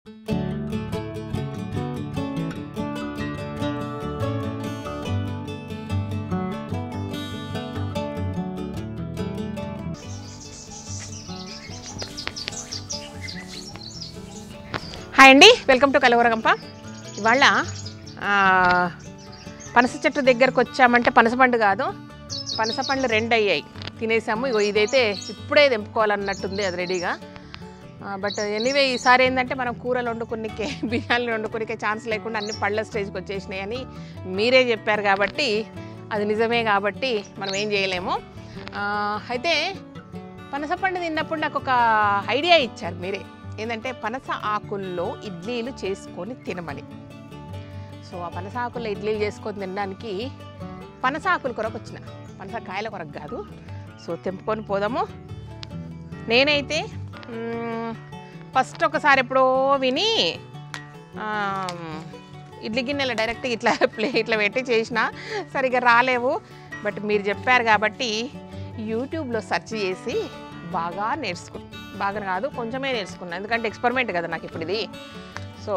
Hi అండి welcome to కలవరగంప ఇవాళ ఆ, పనస చెట్టు దగ్గరకు వచ్చామంటే పనస పండు కాదు పనస పండ్లు రెండు అయ్యాయి తినేసాము ఇగో ఇదైతే ఇప్పుడే తెంపుకోవాలన్నట్టుంది అది రెడీగా బట్ ఎనీవే ఈసారి ఏంటంటే మనం కూరలు వండుకునికే బిర్యానీలు వండుకునికే ఛాన్స్ లేకుండా అన్ని పళ్ళ స్టేజ్కి వచ్చేసినాయి అని మీరే చెప్పారు కాబట్టి అది నిజమే కాబట్టి మనం ఏం చేయలేము ఆ, అయితే పనస పండు తిన్నప్పుడు నాకు ఒక ఐడియా ఇచ్చారు మీరే ఏంటంటే పనస ఆకుల్లో ఇడ్లీలు చేసుకొని తినమని సో ఆ పనస ఆకుల్లో ఇడ్లీలు చేసుకొని తినడానికి పనస ఆకుల కొరకు వచ్చిన పనస కాయల కొరకు కాదు సో తెంపుకొని పోదాము నేనైతే మ్మ్, ఫస్ట్ ఒకసారి ఎప్పుడో విని ఆ, ఇడ్లీ గిన్నెలు డైరెక్ట్గా ఇట్లా ప్లే ఇట్లా పెట్టి చేసిన సరిగ్గా రాలేవు బట్ మీరు చెప్పారు కాబట్టి యూట్యూబ్లో సెర్చ్ చేసి బాగా నేర్చుకున్నాను బాగా కాదు కొంచెమే నేర్చుకున్నాను ఎందుకంటే ఎక్స్పెరిమెంట్ కదా నాకు ఇప్పుడు ఇది సో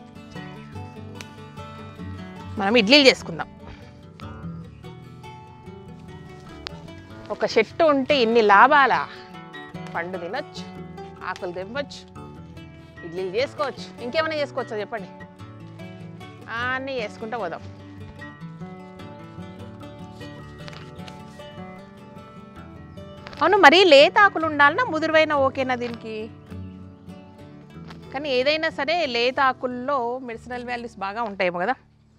మనం ఇడ్లీలు చేసుకుందాం ఒక చెట్టు ఉంటే ఇన్ని లాభాలా పండు తినొచ్చు ఆకులు తెంపొచ్చు ఇడ్లీలు చేసుకోవచ్చు ఇంకేమైనా చేసుకోవచ్చా చెప్పండి అన్నీ చేసుకుంటూ పోదాం అవును మరీ లేత ఆకులు ఉండాలన్నా ముదురువైన ఓకేనా దీనికి కానీ ఏదైనా సరే లేత ఆకుల్లో మెడిసినల్ వాల్యూస్ బాగా ఉంటాయేమో కదా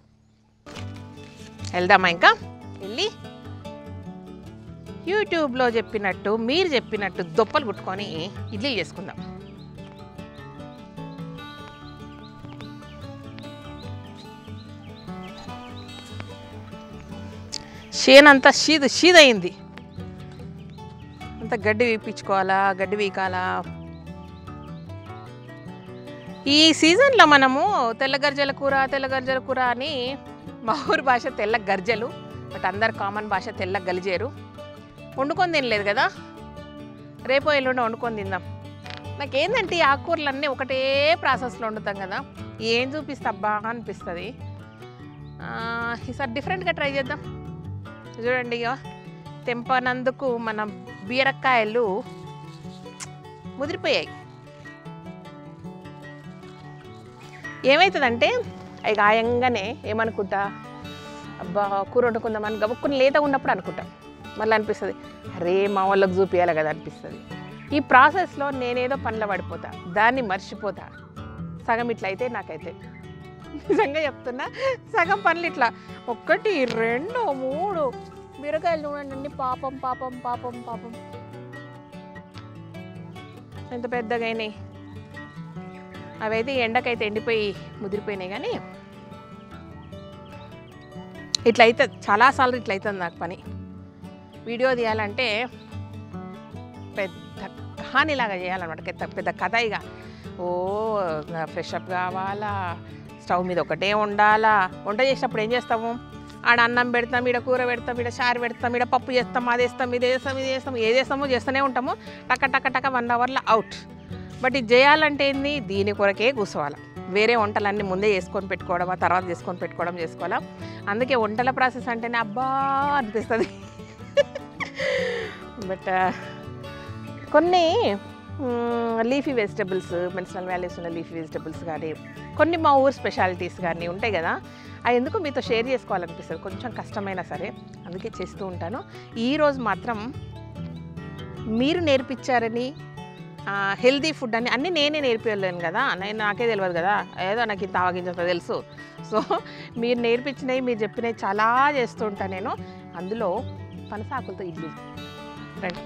వెళ్దామా ఇంకా వెళ్ళి యూట్యూబ్లో చెప్పినట్టు మీరు చెప్పినట్టు దొప్పలు కుట్టుకొని ఇడ్లీ చేసుకుందాం చేనంతా షీదు షీదయింది అంత గడ్డి వీపించుకోవాలా గడ్డి వీకాలా ఈ సీజన్లో మనము తెల్ల గర్జల కూర తెల్ల గర్జల కూర అని మా ఊరి భాష తెల్ల గర్జలు బట్ అందరు కామన్ భాష తెల్ల గలిజేరు వండుకొని తినలేదు కదా రేపో ఎల్లుండి వండుకొని తిందాం నాకేందంటే ఈ ఆకుకూరలన్నీ ఒకటే ప్రాసెస్లో వండుతాం కదా ఏం చూపిస్తా అబ్బా అనిపిస్తుంది ఆ, ఈసారి డిఫరెంట్గా ట్రై చేద్దాం చూడండి ఇక తెంపనందుకు మన బీరకాయలు ముదిరిపోయాయి ఏమవుతుందంటే అవి గాయంగానే ఏమనుకుంటా అబ్బా కూర వండుకుందామని గబుక్కుని లేత ఉన్నప్పుడు అనుకుంటాం మళ్ళీ అనిపిస్తుంది అరే మా వాళ్ళకి చూపించాలి కదా అనిపిస్తుంది ఈ ప్రాసెస్లో నేనేదో పనుల పడిపోతా దాన్ని మర్చిపోతా సగం ఇట్లా అయితే నాకైతే నిజంగా చెప్తున్నా సగం పనులు ఇట్లా ఒకటి రెండు మూడు బీరకాయలు చూడండి అన్ని పాపం పాపం పాపం పాపం ఎంత పెద్దగా అయినాయి అవైతే ఎండకైతే ఎండిపోయి ముదిరిపోయినాయి కానీ ఇట్లా అయితే చాలాసార్లు ఇట్లా అవుతుంది నాకు పని వీడియో తీయాలంటే పెద్ద కహానిలాగా చేయాలన్నమాట పెద్ద పెద్ద కథ ఇక ఓ ఫ్రెష్ అప్ కావాలా స్టవ్ మీద ఒకటే ఉండాలా వంట చేసినప్పుడు ఏం చేస్తాము ఆడ అన్నం పెడతాం ఈడ కూర పెడతాం ఈడ చారు పెడతాం ఈడ పప్పు చేస్తాం అది వేస్తాం ఇది వేస్తాం ఇది వేస్తాం ఏది వేస్తామో చేస్తూనే ఉంటాము టక్క టక్క టక్క వన్ అవర్లో అవుట్ బట్ ఇది చేయాలంటే ఏంది దీని కొరకే కూర్చోవాలి వేరే వంటలన్నీ ముందే చేసుకొని పెట్టుకోవడం ఆ తర్వాత చేసుకొని పెట్టుకోవడం చేసుకోవాలా అందుకే వంటల ప్రాసెస్ అంటేనే అబ్బా అనిపిస్తుంది బట్ కొన్ని లీఫీ వెజిటబుల్స్ మెడిసినల్ వాల్యూస్ ఉన్న లీఫీ వెజిటబుల్స్ కానీ కొన్ని మా ఊరు స్పెషాలిటీస్ కానీ ఉంటాయి కదా అవి ఎందుకు మీతో షేర్ చేసుకోవాలనిపిస్తుంది కొంచెం కష్టమైనా సరే అందుకే చేస్తూ ఉంటాను ఈరోజు మాత్రం మీరు నేర్పించారని హెల్దీ ఫుడ్ అని అన్నీ నేనే నేర్పించలేను కదా నేను నాకే తెలియదు కదా ఏదో నాకు ఇంత ఆవగించంత తెలుసు సో మీరు నేర్పించినవి మీరు చెప్పినవి చాలా చేస్తూ ఉంటాను నేను అందులో పనసాకులతో ఇడ్లీ రండి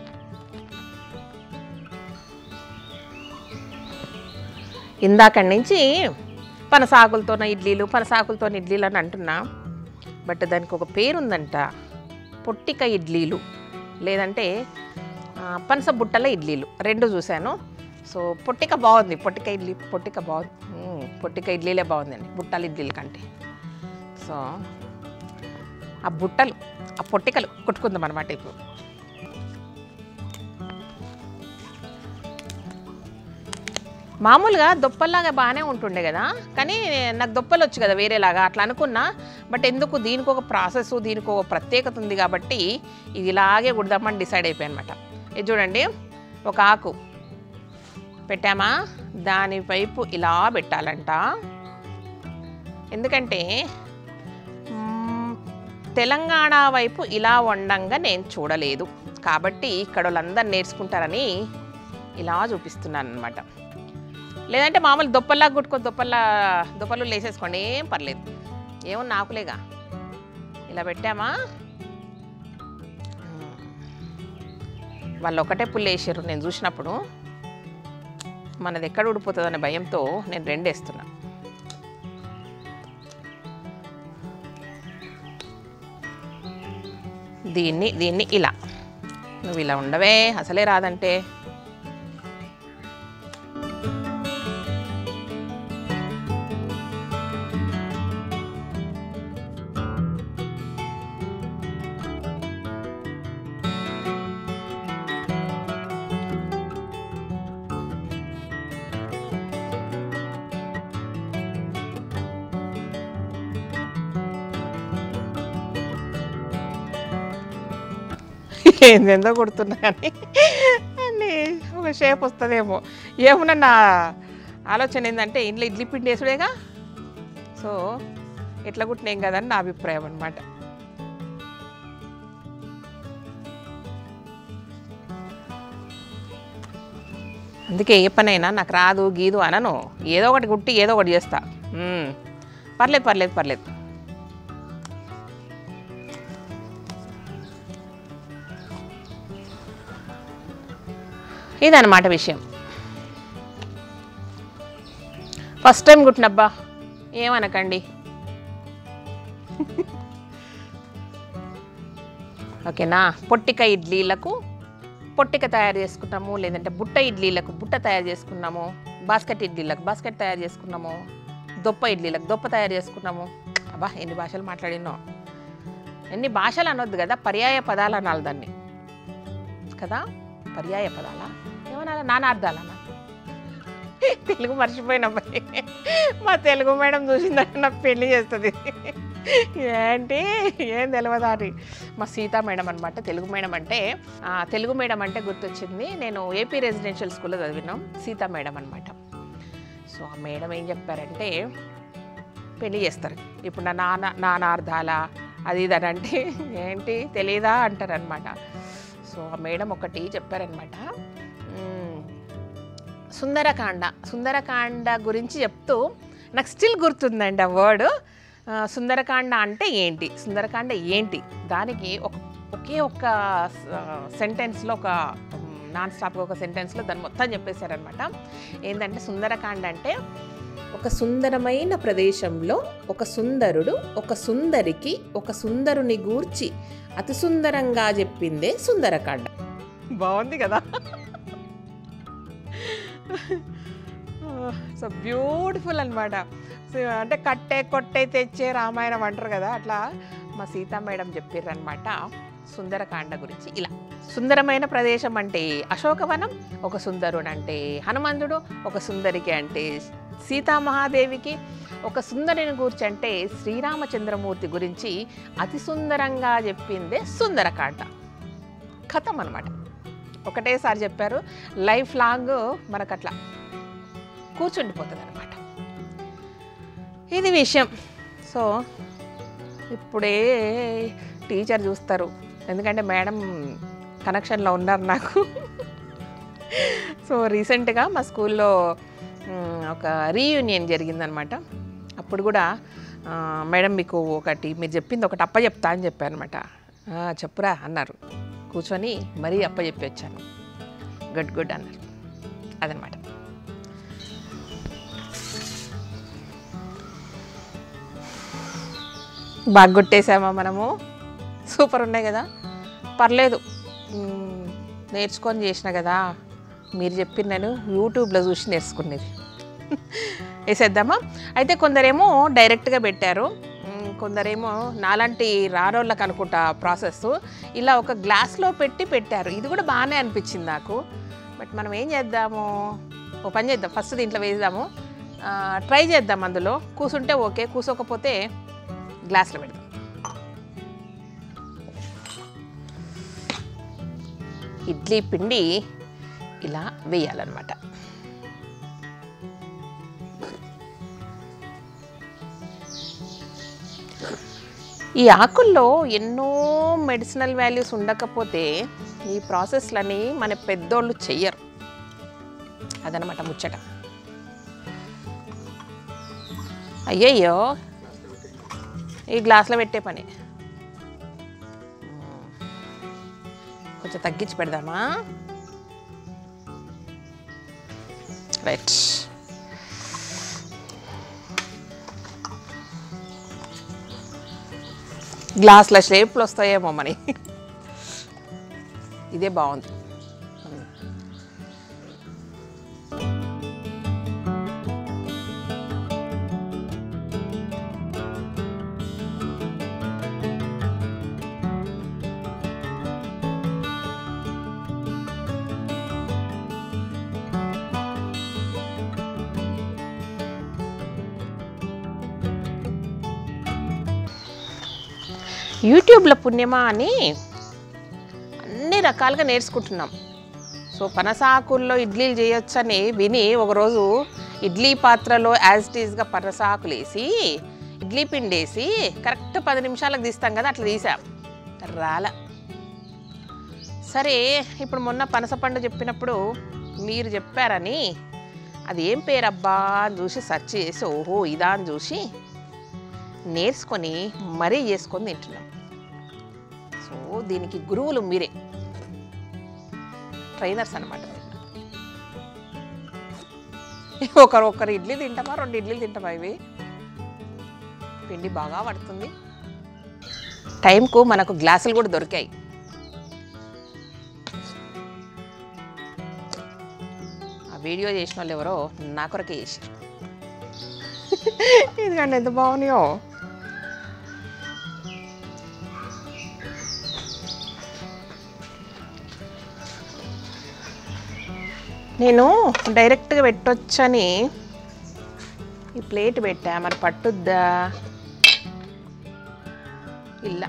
ఇందాకడి నుంచి పనసాకులతో ఇడ్లీలు పనసాకులతో ఇడ్లీలు అని అంటున్నా బట్ దానికి ఒక పేరు ఉందంట పొట్టిక ఇడ్లీలు లేదంటే ఆ, పనస బుట్టల ఇడ్లీలు రెండు చూశాను సో పొట్టిక బాగుంది పొట్టిక ఇడ్లీ పొట్టిక బాగుంది మ్మ్, పొట్టిక ఇడ్లీలే బాగుందండి బుట్టల ఇడ్లీల కంటే సో ఆ బుట్టలు ఆ పొట్టికలు కొట్టుకుందాం అనమాట ఇప్పుడు మామూలుగా దుప్పల్లాగా బాగానే ఉంటుండే కదా కానీ నాకు దుప్పలు వచ్చు కదా వేరేలాగా అట్లా అనుకున్నా బట్ ఎందుకు దీనికి ఒక ప్రాసెస్ దీనికి ఒక ప్రత్యేకత ఉంది కాబట్టి ఇది ఇలాగే కుడదామని డిసైడ్ అయిపోయాయి అనమాట ఇది చూడండి ఒక ఆకు పెట్టామా దాని వైపు ఇలా పెట్టాలంట ఎందుకంటే మ్మ్, తెలంగాణ వైపు ఇలా వండంగా నేను చూడలేదు కాబట్టి ఇక్కడ వాళ్ళందరూ నేర్చుకుంటారని ఇలా చూపిస్తున్నాను అనమాట లేదంటే మామూలు దుప్పల్లా కుట్టుకో దుప్పల్లా దుప్పలు లేసేసుకోండి ఏం పర్లేదు ఏమో నాకులేగా ఇలా పెట్టామా వాళ్ళు ఒకటే పుల్లు వేసారు నేను చూసినప్పుడు మనది ఎక్కడ ఊడిపోతుందనే భయంతో నేను రెండు వేస్తున్నా దీన్ని దీన్ని ఇలా నువ్వు ఇలా ఉండవే అసలే రాదంటే ఏందేందో కుడుతున్నా కానీ అన్నీ ఒక షేప్ వస్తుందేమో ఏమన్నా నా ఆలోచన ఏంటంటే ఇంట్లో ఇడ్లీ పిండి వేసుడేగా సో ఎట్లా కుట్టినేం కదని నా అభిప్రాయం అనమాట అందుకే ఏ పనైనా నాకు రాదు గీదు అనను ఏదో ఒకటి కుట్టి ఏదో ఒకటి చేస్తా మ్మ్. పర్లేదు పర్లేదు పర్లేదు ఇదన్నమాట విషయం ఫస్ట్ టైం కుట్టినబ్బా ఏమనకండి ఓకేనా పొట్టిక ఇడ్లీలకు పొట్టిక తయారు చేసుకున్నాము లేదంటే బుట్ట ఇడ్లీలకు బుట్ట తయారు చేసుకున్నాము బాస్కెట్ ఇడ్లీలకు బాస్కెట్ తయారు చేసుకున్నాము దొప్ప ఇడ్లీలకు దొప్ప తయారు చేసుకున్నాము అబ్బా ఎన్ని భాషలు మాట్లాడినో ఎన్ని భాషలు అనొద్దు కదా పర్యాయ పదాలు అనాలి దాన్ని కదా పర్యాయ పదాలా ఏమన్నా నానార్థాలనా తెలుగు మర్చిపోయిన అబ్బాయి మా తెలుగు మేడం చూసిందంటే నాకు పెళ్లి చేస్తుంది ఏంటి ఏం తెలియదా అని మా సీతా మేడం అనమాట తెలుగు మేడం అంటే ఆ, తెలుగు మేడం అంటే గుర్తొచ్చింది నేను ఏపీ రెసిడెన్షియల్ స్కూల్లో చదివినాం సీతా మేడం అనమాట సో ఆ మేడం ఏం చెప్పారంటే పెళ్లి చేస్తారు ఇప్పుడు నా నాన్న నానార్థాల అది ఇది అని అంటే ఏంటి తెలీదా అంటారనమాట సో ఆ మేడం ఒకటి చెప్పారనమాట మ్మ్, సుందరకాండ సుందరకాండ గురించి చెప్తూ నాకు స్టిల్ గుర్తుందండి ఆ వర్డ్ సుందరకాండ అంటే ఏంటి సుందరకాండ ఏంటి దానికి ఒక ఒకే ఒక్క సెంటెన్స్లో ఒక నాన్ స్టాప్గా ఒక సెంటెన్స్లో దాన్ని మొత్తం చెప్పేశారనమాట ఏంటంటే సుందరకాండ అంటే ఒక సుందరమైన ప్రదేశంలో ఒక సుందరుడు ఒక సుందరికి ఒక సుందరుని గూర్చి అతి సుందరంగా చెప్పిందే సుందరకాండ బాగుంది కదా సో బ్యూటిఫుల్ అనమాట సో అంటే కట్టే కొట్టే తెచ్చే రామాయణం అంటారు కదా అట్లా మా సీతా మేడం చెప్పారనమాట సుందరకాండ గురించి ఇలా సుందరమైన ప్రదేశం అంటే అశోకవనం ఒక సుందరుడు అంటే హనుమంతుడు ఒక సుందరికి అంటే సీతామహాదేవికి ఒక సుందరిని గురించి అంటే శ్రీరామచంద్రమూర్తి గురించి అతి సుందరంగా చెప్పిందే సుందరకాండ కథం అనమాట ఒకటేసారి చెప్పారు లైఫ్ లాంగ్ మనకు అట్లా కూర్చుండిపోతుంది అనమాట ఇది విషయం సో ఇప్పుడే టీచర్ చూస్తారు ఎందుకంటే మేడం కనెక్షన్లో ఉన్నారు నాకు సో రీసెంట్గా మా స్కూల్లో మ్, ఒక రీయూనియన్ జరిగిందనమాట అప్పుడు కూడా ఆ, మేడం మీకు ఒకటి మీరు చెప్పింది ఒకటి అప్ప చెప్తా అని చెప్పాను అనమాట చెప్పురా అన్నారు కూర్చొని మరీ అప్ప చెప్పి వచ్చాను గుడ్ గుడ్ అన్నారు అదనమాట బాగా కొట్టేసామా మనము సూపర్ ఉన్నాయి కదా పర్లేదు మ్మ్, నేర్చుకొని చేసిన కదా మీరు చెప్పిన నేను యూట్యూబ్లో చూసి నేర్చుకునేది వేసేద్దామా అయితే కొందరేమో డైరెక్ట్గా పెట్టారు మ్మ్, కొందరేమో నాలాంటి రారోళ్ళకి అనుకుంటా ప్రాసెస్ ఇలా ఒక గ్లాస్లో పెట్టి పెట్టారు ఇది కూడా బాగానే అనిపించింది నాకు బట్ మనం ఏం చేద్దాము ఓ పని చేద్దాం ఫస్ట్ దీంట్లో వేద్దాము ఆ, ట్రై చేద్దాం అందులో కూసుంటే ఓకే కూసోకపోతే గ్లాస్లో పెడదాం ఇడ్లీ పిండి ఇలా వేయాలన్నమాట ఈ ఆకుల్లో ఎన్నో మెడిసినల్ వాల్యూస్ ఉండకపోతే ఈ ప్రాసెస్లని మన పెద్దోళ్ళు చెయ్యరు అదనమాట ముచ్చట అయ్యయ్యో ఈ గ్లాస్లో పెట్టే పని కొంచెం తగ్గించి పెడదామా రైట్ గ్లాసుల షేప్లు వస్తాయేమో మరి ఇదే బాగుంది యూట్యూబ్లో పుణ్యమా అని అన్ని రకాలుగా నేర్చుకుంటున్నాం సో పనసాకుల్లో ఇడ్లీలు చేయొచ్చని విని ఒకరోజు ఇడ్లీ పాత్రలో యాజ్ టీజ్గా పనసాకులు వేసి ఇడ్లీ పిండి వేసి కరెక్ట్ పది నిమిషాలకు తీస్తాం కదా అట్లా తీసాం రాల సరే ఇప్పుడు మొన్న పనసపండు చెప్పినప్పుడు మీరు చెప్పారని అది ఏం పేరబ్బా అని చూసి సెర్చ్ చేసి ఓహో ఇదా అని చూసి నేర్చుకొని మరీ చేసుకొని తింటున్నాం సో దీనికి గురువులు మీరే ట్రైనర్స్ అనమాట ఒకరు ఒకరు ఇడ్లీ తింటామా రెండు ఇడ్లీలు తింటామా ఇవి పిండి బాగా పడుతుంది టైంకు మనకు గ్లాసులు కూడా దొరికాయి ఆ వీడియో చేసిన వాళ్ళు ఎవరో నా కొరకే చేశారు ఎందుకంటే ఎంత బాగున్నాయో నేను డైరెక్ట్గా పెట్టొచ్చని ఈ ప్లేట్ పెట్టా మరి పట్టుద్దా ಇಲ್ಲ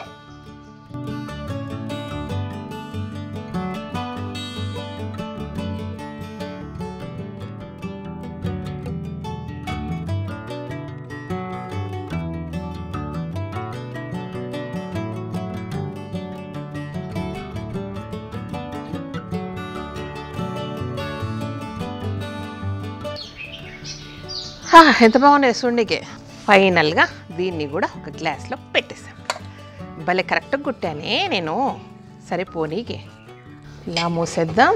హా, ఎంత బాగున్నాయి సుండికి ఫైనల్గా దీన్ని కూడా ఒక గ్లాస్లో పెట్టేసాను భలే కరెక్ట్గా కుట్టానే నేను సరే పోనీకి ఇలా మూసేద్దాం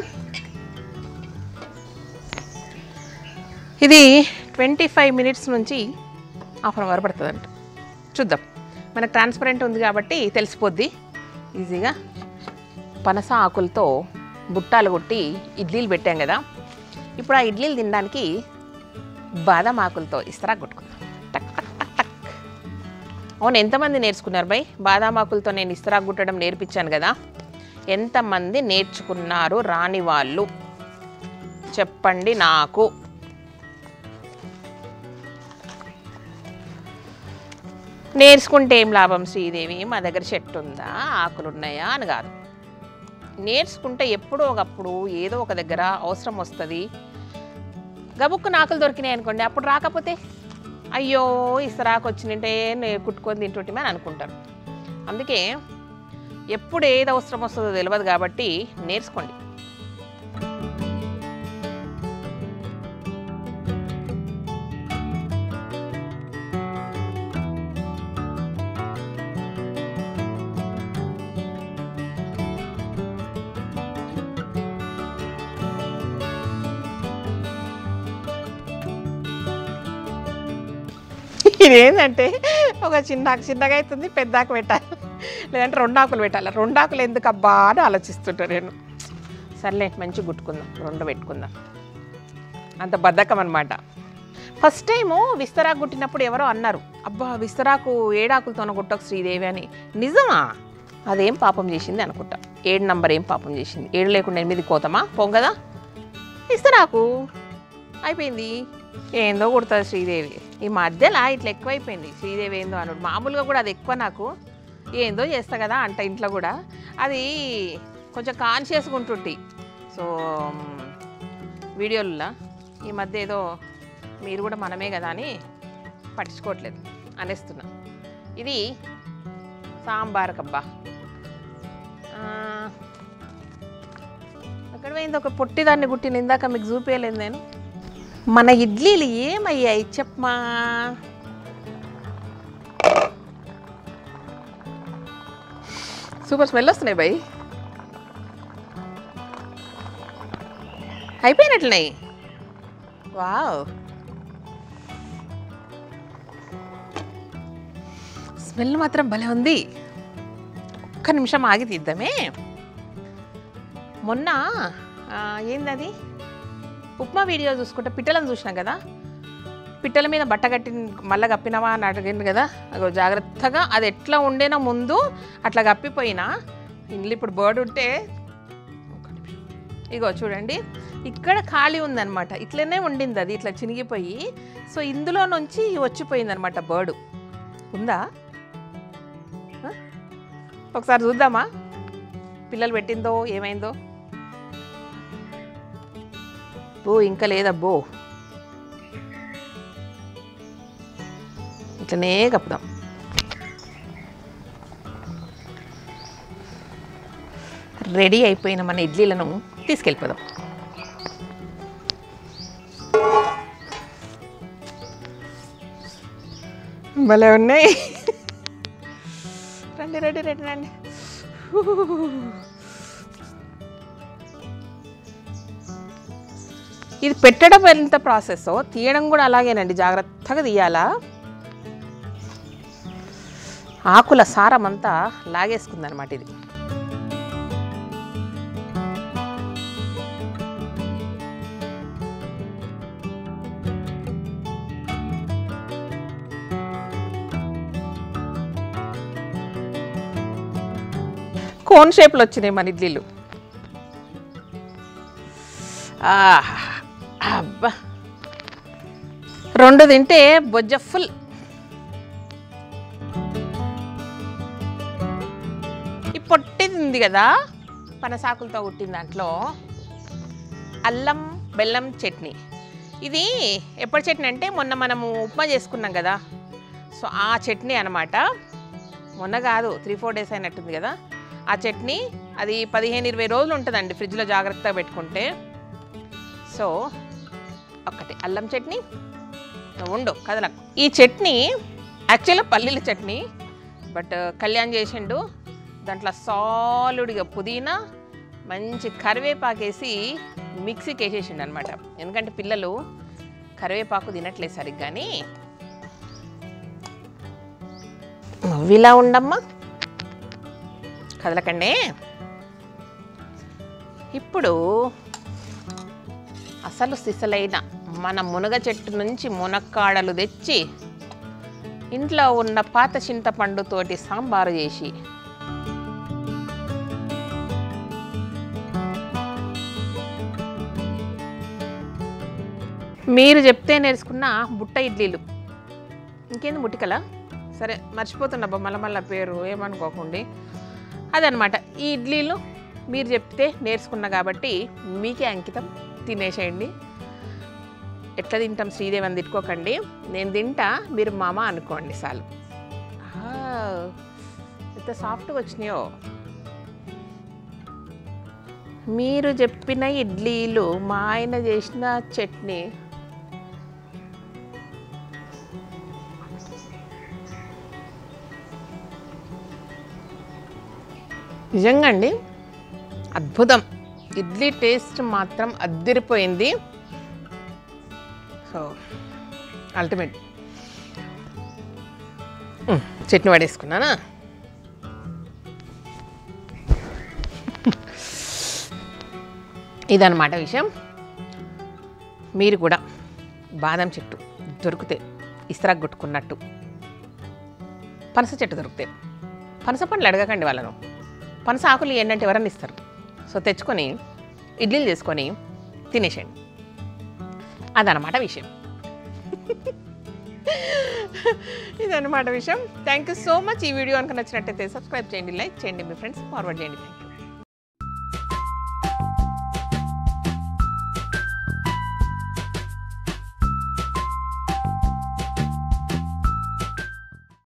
ఇది ట్వంటీ ఫైవ్ మినిట్స్ నుంచి హాఫ్ అన్ అవర్ పడుతుందంట చూద్దాం మనకు ట్రాన్స్పరెంట్ ఉంది కాబట్టి తెలిసిపోద్ది ఈజీగా పనస ఆకులతో బుట్టాలు కొట్టి ఇడ్లీలు పెట్టాం కదా ఇప్పుడు ఆ ఇడ్లీలు తినడానికి బాదం ఆకులతో ఇస్తరా కొట్టుకుందాం టక్ టక్ టక్ టక్ అవును ఎంతమంది నేర్చుకున్నారు బై బాదాం ఆకులతో నేను ఇస్తరా గుట్టడం నేర్పించాను కదా ఎంతమంది నేర్చుకున్నారు రాని వాళ్ళు చెప్పండి నాకు నేర్చుకుంటే ఏం లాభం శ్రీదేవి మా దగ్గర చెట్టు ఉందా ఆకులు ఉన్నాయా అని కాదు నేర్చుకుంటే ఎప్పుడో ఒకప్పుడు ఏదో ఒక దగ్గర అవసరం వస్తుంది గబుక్కు ఆకులు దొరికినాయి అనుకోండి అప్పుడు రాకపోతే అయ్యో ఇసరాకు వచ్చినంటే నేను కుట్టుకొని తింటుంటే అని అనుకుంటారు అందుకే ఎప్పుడు ఏది అవసరం వస్తుందో తెలియదు కాబట్టి నేర్చుకోండి ఇదేంటంటే ఒక చిన్న ఆకు చిన్నగా అవుతుంది పెద్ద ఆకు పెట్టాలి లేదంటే రెండు ఆకులు పెట్టాలి రెండు ఆకులు ఎందుకు అబ్బా అని ఆలోచిస్తుంటా నేను సర్లే మంచి గుట్టుకుందాం రెండు పెట్టుకుందాం అంత బద్ధకం అనమాట ఫస్ట్ టైము విస్తరాకు గుట్టినప్పుడు ఎవరో అన్నారు అబ్బా విస్తరాకు ఏడాకులతోన గుట్టకు శ్రీదేవి అని నిజమా అదేం పాపం చేసింది అనుకుంటా ఏడు నంబర్ ఏం పాపం చేసింది ఏడు లేకుండా ఎనిమిది కోతమా పోం కదా ఇస్తరాకు అయిపోయింది ఏందో కుడుతుంది శ్రీదేవి ఈ మధ్యలో ఇట్లా ఎక్కువైపోయింది శ్రీదేవి ఏందో అనుడు మామూలుగా కూడా అది ఎక్కువ నాకు ఏందో చేస్తా కదా అంట ఇంట్లో కూడా అది కొంచెం కాన్షియస్గా ఉంటుంటి సో మ్, వీడియోలలో ఈ మధ్య ఏదో మీరు కూడా మనమే కదా అని పట్టించుకోవట్లేదు అనేస్తున్నా ఇది సాంబార్ కబ్బా ఆ, అక్కడ పోయింది ఒక పొట్టిదాన్ని గుట్టిన ఇందాక మీకు చూపించలేదు నేను మన ఇడ్లీలు ఏమయ్యాయి చెప్పమా సూపర్ స్మెల్ వస్తున్నాయి బై అయిపోయినట్లున్నాయి వావ్ స్మెల్ మాత్రం భలే ఉంది ఒక్క నిమిషం ఆగి తీద్దామే మొన్న ఆ, ఏందది ఉప్మా వీడియో చూసుకుంటే పిట్టలను చూసినాం కదా పిట్టల మీద బట్ట కట్టి మళ్ళీ కప్పినావా అని అడిగింది కదా అగో జాగ్రత్తగా అది ఎట్లా ఉండేనా ముందు అట్లా కప్పిపోయినా ఇంట్లో ఇప్పుడు బర్డ్ ఉంటే ఒక్క నిమిషం. ఇగో చూడండి ఇక్కడ ఖాళీ ఉందన్నమాట ఇట్లనే ఉండింది అది ఇట్లా చినిగిపోయి సో ఇందులో నుంచి వచ్చిపోయింది అనమాట బర్డు ఉందా ఆ? ఒకసారి చూద్దామా పిల్లలు పెట్టిందో ఏమైందో బో ఇంకా లేదబ్బో ఇట్లనే కప్పుదాం రెడీ అయిపోయిన మన ఇడ్లీలను తీసుకెళ్ళిపోదాం భలే ఉన్నాయి రండి రండి రండి రండి ఇది పెట్టడం ఎంత ప్రాసెస్ తీయడం కూడా అలాగేనండి జాగ్రత్తగా తీయాలా ఆకుల సారం అంతా లాగేసుకుందనమాట ఇది కోన్ షేప్లో వచ్చినాయి మన ఇడ్లీలు ఆహ్, అబ్బా రెండు తింటే బొజ్జ ఫుల్ ఈ పొట్టిది ఉంది కదా పనసాకులతో కుట్టిన దాంట్లో అల్లం బెల్లం చట్నీ ఇది ఎప్పటి చట్నీ అంటే మొన్న మనము ఉప్మా చేసుకున్నాం కదా సో ఆ చట్నీ అనమాట మొన్న కాదు త్రీ ఫోర్ డేస్ అయినట్టుంది కదా ఆ చట్నీ అది పదిహేను ఇరవై రోజులు ఉంటుందండి ఫ్రిడ్జ్లో జాగ్రత్తగా పెట్టుకుంటే సో ఒక్కటి అల్లం చట్నీ నువ్వు ఉండు కదలకు ఈ చట్నీ యాక్చువల్గా పల్లీల చట్నీ బట్ కళ్యాణ్ చేసిండు దాంట్లో సాలుడిగా పుదీనా మంచి కరివేపాకేసి మిక్సీకి వేసేసిండు అనమాట ఎందుకంటే పిల్లలు కరివేపాకు తినట్లేదు సరిగ్గాని నువ్వు ఇలా ఉండమ్మా కదలకండి ఇప్పుడు అసలు సిసలైన మన మునగ చెట్టు నుంచి మునక్కాడలు తెచ్చి ఇంట్లో ఉన్న పాత చింతపండుతోటి సాంబారు చేసి మీరు చెప్తే నేర్చుకున్న బుట్ట ఇడ్లీలు ఇంకేంది ముట్టికల సరే మర్చిపోతున్నా మళ్ళీ మళ్ళీ పేరు ఏమనుకోకండి అదనమాట ఈ ఇడ్లీలు మీరు చెప్తే నేర్చుకున్నా కాబట్టి మీకే అంకితం తినేసేయండి ఎట్లా తింటాం శ్రీదేవి అని తిట్టుకోకండి నేను తింటా మీరు మామ అనుకోండి చాలు ఆ, ఎంత సాఫ్ట్గా వచ్చినాయో మీరు చెప్పిన ఇడ్లీలు మా ఆయన చేసిన చట్నీ నిజంగా అండి అద్భుతం ఇడ్లీ టేస్ట్ మాత్రం అద్దిరిపోయింది సో అల్టిమేట్ మ్, చట్నీ పడేసుకున్నానా ఇదన్నమాట విషయం మీరు కూడా బాదం చెట్టు దొరికితే ఇస్త్రాక్ కొట్టుకున్నట్టు పనస చెట్టు దొరికితే పనస పండ్లు అడగకండి వాళ్ళను పనస ఆకులు ఏంటంటే ఎవరన్నా ఇస్తారు సో తెచ్చుకొని ఇడ్లీలు చేసుకొని తినేసేయండి అదనమాట విషయం ఇదన్నమాట విషయం థ్యాంక్ యూ సో మచ్ ఈ వీడియో కనుక నచ్చినట్టయితే సబ్స్క్రైబ్ చేయండి లైక్ చేయండి మీ ఫ్రెండ్స్ ఫార్వర్డ్ చేయండి థ్యాంక్ యూ